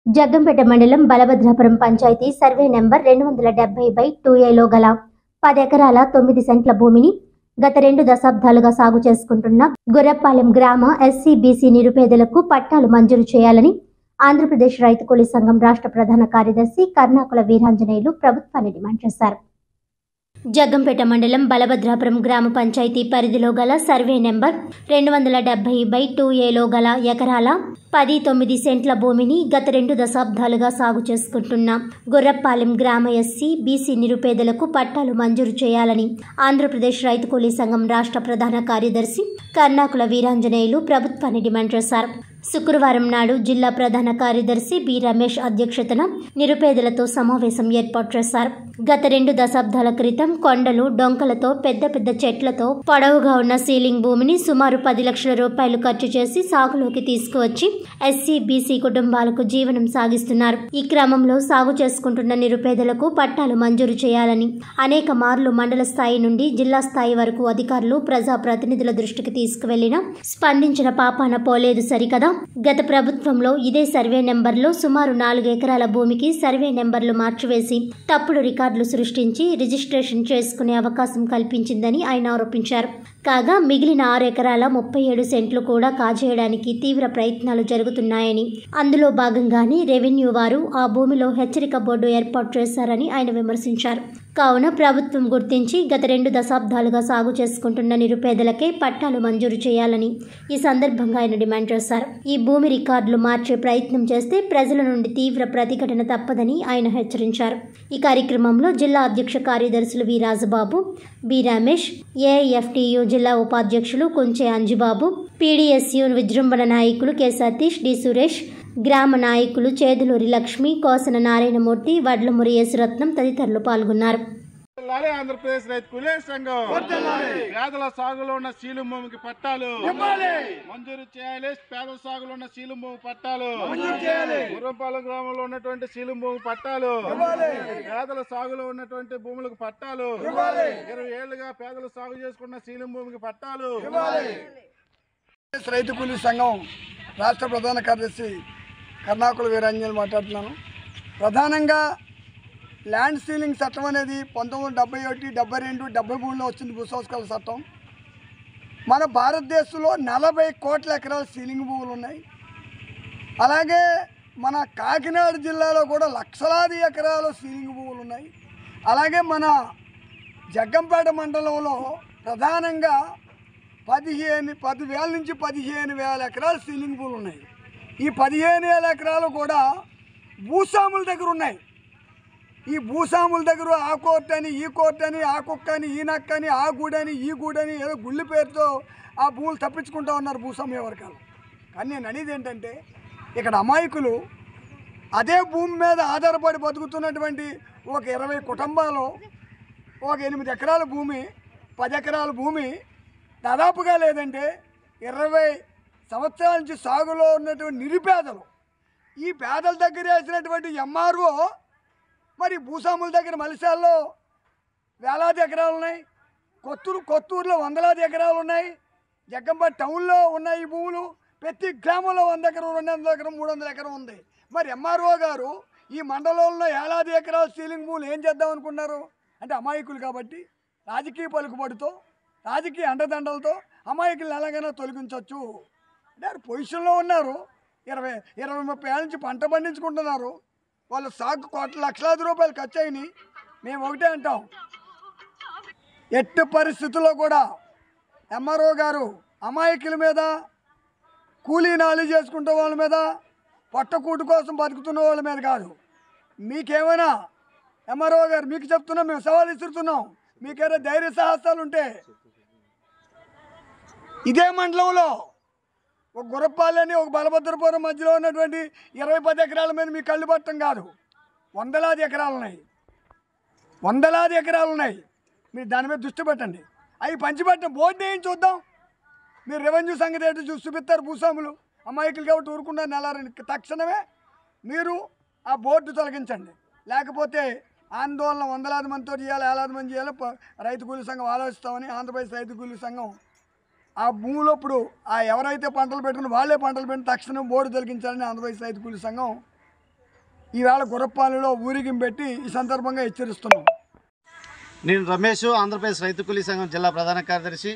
జగ్గంపేట మండలం Balabhadrapuram panchayat survey number రెండు వందల డెబ్బై బై టూ ఏలో గల పది ఎకరాల తొమ్మిది సెంట్ల భూమిని గత రెండు దశాబ్దాలుగా సాగు చేసుకుంటున్న గుర్రపాలెం గ్రామ ఎస్సీ బీసీ నిరుపేదలకు పట్టాలు మంజూరు చేయాలని ఆంధ్రప్రదేశ్ రైతు కూలీ సంఘం రాష్ట్ర ప్రధాన కార్యదర్శి కర్ణాకుల వీరాంజనేయులు ప్రభుత్వాన్ని డిమాండ్ చేశారు జగ్గంపేట మండలం బలభద్రాపురం గ్రామ పంచాయతీ పరిధిలో గల సర్వే నెంబర్ రెండు వందల డెబ్బై బై టూ ఏలో గల ఎకరాల పది తొమ్మిది సెంట్ల భూమిని గత రెండు దశాబ్దాలుగా సాగు చేసుకుంటున్న గుర్రపాలెం గ్రామ ఎస్సీ బీసీ నిరుపేదలకు పట్టాలు మంజూరు చేయాలని ఆంధ్రప్రదేశ్ రైతు కూలీ సంఘం రాష్ట్ర ప్రధాన కార్యదర్శి కర్ణాకుల వీరాంజనేయులు ప్రభుత్వాన్ని డిమాండ్ చేశారు శుక్రవారం నాడు జిల్లా ప్రధాన కార్యదర్శి బి రమేష్ అధ్యక్షతన నిరుపేదలతో సమావేశం ఏర్పాటు చేశారు గత రెండు దశాబ్దాల క్రితం కొండలు డొంకలతో పెద్ద పెద్ద చెట్లతో పొడవుగా ఉన్న సీలింగ్ భూమిని సుమారు పది లక్షల రూపాయలు ఖర్చు చేసి సాగులోకి తీసుకువచ్చి ఎస్సీ బీసీ కుటుంబాలకు జీవనం సాగిస్తున్నారు ఈ క్రమంలో సాగు చేసుకుంటున్న నిరుపేదలకు పట్టాలు మంజూరు చేయాలని అనేక మార్లు మండల స్థాయి నుండి జిల్లా స్థాయి వరకు అధికారులు ప్రజా ప్రతినిధుల దృష్టికి తీసుకువెళ్లినా స్పందించిన పాపాన పోలేదు సరికదా గత ప్రభుత్వంలో ఇదే సర్వే నెంబర్లో సుమారు నాలుగు ఎకరాల భూమికి సర్వే నెంబర్లు మార్చివేసి తప్పుడు రికార్డులు సృష్టించి రిజిస్ట్రేషన్ చేసుకునే అవకాశం కల్పించిందని ఆయన ఆరోపించారు కాగా మిగిలిన ఆరు ఎకరాల ముప్పై ఏడు సెంట్లు కూడా కాజేయడానికి తీవ్ర ప్రయత్నాలు జరుగుతున్నాయని అందులో భాగంగానే రెవెన్యూ వారు ఆ భూమిలో హెచ్చరిక బోర్డు ఏర్పాటు చేశారని ఆయన విమర్శించారు కావున ప్రభుత్వం గుర్తించి గత రెండు దశాబ్దాలుగా సాగు చేసుకుంటున్న నిరుపేదలకే పట్టాలు మంజూరు చేయాలని ఈ సందర్భంగా ఆయన డిమాండ్ చేశారు ఈ భూమి రికార్డులు మార్చే ప్రయత్నం చేస్తే ప్రజల నుండి తీవ్ర ప్రతిఘటన తప్పదని ఆయన హెచ్చరించారు ఈ కార్యక్రమంలో జిల్లా అధ్యక్ష కార్యదర్శులు V Rajababu B Ramesh AFTU జిల్లా ఉపాధ్యక్షులు కుంచే అంజుబాబు పీడీఎస్యు విజృంభణ నాయకులు కె సతీష్ డి సురేష్ గ్రామ నాయకులు చేదులూరి లక్ష్మి కోసన నారాయణమూర్తి వడ్లమురి యేసురత్నం తదితరులు పాల్గొన్నారు వర్ధిల్లాలి ఆంధ్రప్రదేశ్ రైతు కులే సంఘం పేదల సాగులో ఉన్న శీలు భూమికి పట్టాలు మంజూరు చేయాలి పేదల సాగులో ఉన్న శీలు భూమి పట్టాలు గుర్రంపాలెం గ్రామంలో ఉన్నటువంటి శీలు భూమి పట్టాలు పేదల సాగులో ఉన్నటువంటి భూములకు పట్టాలు ఇరవై ఏళ్లుగా పేదలు సాగు చేసుకున్న శీలం భూమికి పట్టాలు ఆంధ్రప్రదేశ్ రైతు కూలీ సంఘం రాష్ట్ర ప్రధాన కార్యదర్శి కర్ణాకుల వీరాంజలి మాట్లాడుతున్నాను ప్రధానంగా ల్యాండ్ సీలింగ్ చట్టం అనేది పంతొమ్మిది వందల డెబ్బై ఒకటి డెబ్బై రెండు డెబ్బై మూడులో వచ్చింది భూసంస్కరణ చట్టం మన భారతదేశంలో నలభై కోట్ల ఎకరాల సీలింగ్ భూములు ఉన్నాయి అలాగే మన కాకినాడ జిల్లాలో కూడా లక్షలాది ఎకరాల సీలింగ్ భూములు ఉన్నాయి అలాగే మన జగ్గంపేట మండలంలో ప్రధానంగా పదిహేను పదివేల నుంచి పదిహేను వేల ఎకరాలు సీలింగ్ పూలు ఉన్నాయి ఈ పదిహేను వేల ఎకరాలు కూడా భూస్వాముల దగ్గర ఉన్నాయి ఈ భూస్వాముల దగ్గర ఆ కోర్టు అని ఈ కోర్టు అని ఆ కుక్క అని ఈ నక్క అని ఆ గూడని ఈ గూడని ఏదో గుళ్ళు పేరుతో ఆ భూములు తప్పించుకుంటా ఉన్నారు భూస్వామ్య వర్గాలు కానీ నేను అనేది ఏంటంటే ఇక్కడ అమాయకులు అదే భూమి మీద ఆధారపడి బతుకుతున్నటువంటి ఒక ఇరవై కుటుంబాలు ఒక ఎనిమిది ఎకరాల భూమి పది ఎకరాల భూమి దాదాపుగా లేదంటే ఇరవై సంవత్సరాల నుంచి సాగులో ఉన్నటువంటి నిరుపేదలు ఈ పేదల దగ్గర వేసినటువంటి ఎంఆర్ఓ మరి భూస్వాముల దగ్గర మలిశాల్లో వేలాది ఎకరాలు ఉన్నాయి కొత్తూరు కొత్తూరులో వందలాది ఎకరాలు ఉన్నాయి జగ్గంపేట టౌన్లో ఉన్నాయి ఈ భూములు ప్రతి గ్రామంలో వంద ఎకరం రెండు వందల ఎకరం మూడు వందల ఎకరం ఉంది మరి ఎంఆర్ఓ గారు ఈ మండలంలో ఏలాది ఎకరాల సీలింగ్ భూములు ఏం చేద్దాం అనుకున్నారు అంటే అమాయకులు కాబట్టి రాజకీయ పలుకుబడితో రాజకీయ అండదండలతో అమాయకులను ఎలాగైనా తొలగించవచ్చు అంటే వారు పొజిషన్లో ఉన్నారు ఇరవై ఇరవై ముప్పై ఏళ్ళ నుంచి పంట పండించుకుంటున్నారు వాళ్ళు సాగు కోట్ల లక్షలాది రూపాయలు ఖర్చు అయినాయి మేము ఒకటే అంటాం ఎట్టి పరిస్థితుల్లో కూడా ఎంఆర్ఓ గారు అమాయకుల మీద కూలీ నాలి చేసుకుంటే వాళ్ళ మీద పొట్టకూటు కోసం బతుకుతున్న వాళ్ళ మీద కాదు మీకేమైనా ఎంఆర్ఓ గారు మీకు చెప్తున్నాం మేము సవాల్ ఇస్తున్నాం మీకేదో ధైర్య సాహసాలు ఉంటే ఇదే మండలంలో ఒక గుర్రపాలని ఒక బలభద్రపురం మధ్యలో ఉన్నటువంటి ఇరవై పది ఎకరాల మీద మీ కళ్ళు పట్టడం కాదు వందలాది ఎకరాలు ఉన్నాయి వందలాది ఎకరాలు ఉన్నాయి మీరు దాని మీద దృష్టి పెట్టండి అవి పంచిపెట్టండి బోర్డు ఏం చూద్దాం మీరు రెవెన్యూ సంగతి ఏంటో చూసి చూపిస్తారు భూస్వాములు అమాయకులు కాబట్టి ఊరుకున్నారు నెలారని తక్షణమే మీరు ఆ బోర్డు తొలగించండి లేకపోతే ఆందోళన వందలాది మందితో చేయాలి వేలాది మంది చేయాలి ప- రైతు కూలీ సంఘం ఆలోచిస్తామని ఆంధ్రప్రదేశ్ రైతు కూలీ సంఘం ఆ భూమిలో ఇప్పుడు ఆ ఎవరైతే పంటలు పెట్టుకుని వాళ్ళే పంటలు పెట్టి తక్షణం బోర్డు తొలగించాలని ఆంధ్రప్రదేశ్ రైతు కూలీ సంఘం ఈవేళ గుర్రపాలెంలో ఊరిగిం పెట్టి ఈ సందర్భంగా హెచ్చరిస్తున్నాం నేను రమేష్ ఆంధ్రప్రదేశ్ రైతు కూలీ సంఘం జిల్లా ప్రధాన కార్యదర్శి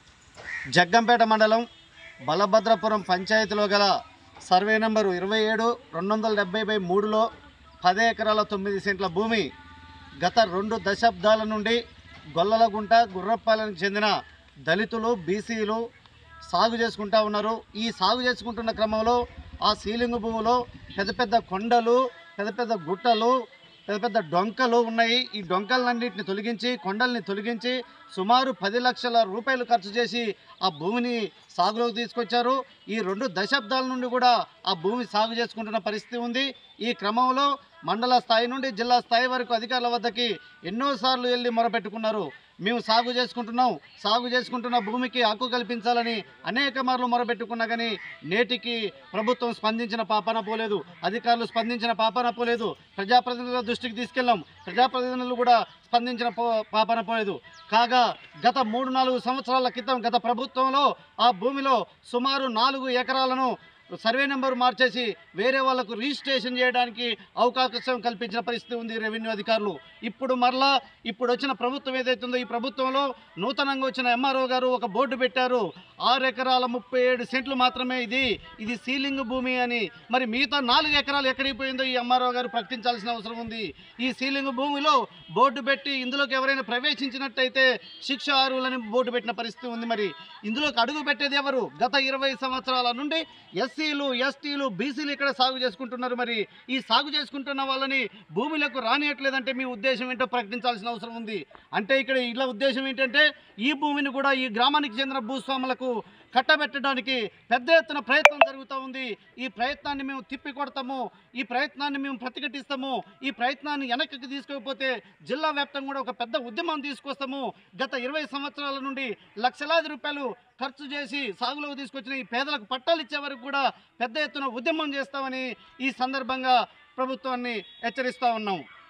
జగ్గంపేట మండలం బలభద్రపురం పంచాయతీలో గల సర్వే నెంబరు ఇరవై ఏడు రెండు వందల డెబ్బై బై మూడులో పది ఎకరాల తొమ్మిది సెంట్ల భూమి గత రెండు దశాబ్దాల నుండి గొల్లలగుంట గుర్రపాలెనికి చెందిన దళితులు బీసీలు సాగు చేసుకుంటా ఉన్నారు ఈ సాగు చేసుకుంటున్న క్రమంలో ఆ సీలింగ్ భూమిలో పెద్ద పెద్ద కొండలు పెద్ద పెద్ద గుట్టలు పెద్ద పెద్ద డొంకలు ఉన్నాయి ఈ డొంకలన్నింటిని తొలగించి కొండల్ని తొలగించి సుమారు పది లక్షల రూపాయలు ఖర్చు చేసి ఆ భూమిని సాగులోకి తీసుకొచ్చారు ఈ రెండు దశాబ్దాల నుండి కూడా ఆ భూమి సాగు చేసుకుంటున్న పరిస్థితి ఉంది ఈ క్రమంలో మండల స్థాయి నుండి జిల్లా స్థాయి వరకు అధికారుల వద్దకి ఎన్నోసార్లు వెళ్ళి మొరపెట్టుకున్నారు మేము సాగు చేసుకుంటున్నాం సాగు చేసుకుంటున్న భూమికి హక్కు కల్పించాలని అనేక మార్లు మొరపెట్టుకున్నా కానీ నేటికి ప్రభుత్వం స్పందించిన పాపన పోలేదు అధికారులు స్పందించిన పాపన పోలేదు ప్రజాప్రతినిధుల దృష్టికి తీసుకెళ్ళాం ప్రజాప్రతినిధులు కూడా స్పందించిన పో పాపన పోలేదు కాగా గత మూడు నాలుగు సంవత్సరాల క్రితం గత ప్రభుత్వంలో ఆ భూమిలో సుమారు నాలుగు ఎకరాలను సర్వే నెంబర్ మార్చేసి వేరే వాళ్ళకు రిజిస్ట్రేషన్ చేయడానికి అవకాశం కల్పించిన పరిస్థితి ఉంది రెవెన్యూ అధికారులు ఇప్పుడు మరలా ఇప్పుడు వచ్చిన ప్రభుత్వం ఏదైతుందో ఈ ప్రభుత్వంలో నూతనంగా వచ్చిన ఎంఆర్ఓ గారు ఒక బోర్డు పెట్టారు ఆరు ఎకరాల ముప్పై ఏడు సెంట్లు మాత్రమే ఇది ఇది సీలింగ్ భూమి అని మరి మిగతా నాలుగు ఎకరాలు ఎక్కడికి పోయిందో ఈ ఎంఆర్ఓ గారు ప్రకటించాల్సిన అవసరం ఉంది ఈ సీలింగ్ భూమిలో బోర్డు పెట్టి ఇందులోకి ఎవరైనా ప్రవేశించినట్టయితే శిక్ష అర్హులని బోర్డు పెట్టిన పరిస్థితి ఉంది మరి ఇందులోకి అడుగు పెట్టేది ఎవరు గత ఇరవై సంవత్సరాల నుండి ఎస్సీలు ఎస్టీలు బీసీలు ఇక్కడ సాగు చేసుకుంటున్నారు మరి ఈ సాగు చేసుకుంటున్న వాళ్ళని భూమిలకు రానియట్లేదంటే మీ ఉద్దేశం ఏంటో ప్రకటించాల్సిన అవసరం ఉంది అంటే ఇక్కడ ఇలా ఉద్దేశం ఏంటంటే ఈ భూమిని కూడా ఈ గ్రామానికి చెందిన భూస్వాములకు కట్టబెట్టడానికి పెద్ద ఎత్తున ప్రయత్నం జరుగుతూ ఉంది ఈ ప్రయత్నాన్ని మేము తిప్పి కొడతాము ఈ ప్రయత్నాన్ని మేము ప్రతిఘటిస్తాము ఈ ప్రయత్నాన్ని వెనక్కి తీసుకోకపోతే జిల్లా వ్యాప్తంగా కూడా ఒక పెద్ద ఉద్యమం తీసుకొస్తాము గత ఇరవై సంవత్సరాల నుండి లక్షలాది రూపాయలు ఖర్చు చేసి సాగులోకి తీసుకొచ్చిన ఈ పేదలకు పట్టాలు ఇచ్చే వరకు కూడా పెద్ద ఎత్తున ఉద్యమం చేస్తామని ఈ సందర్భంగా ప్రభుత్వాన్ని హెచ్చరిస్తూ ఉన్నాం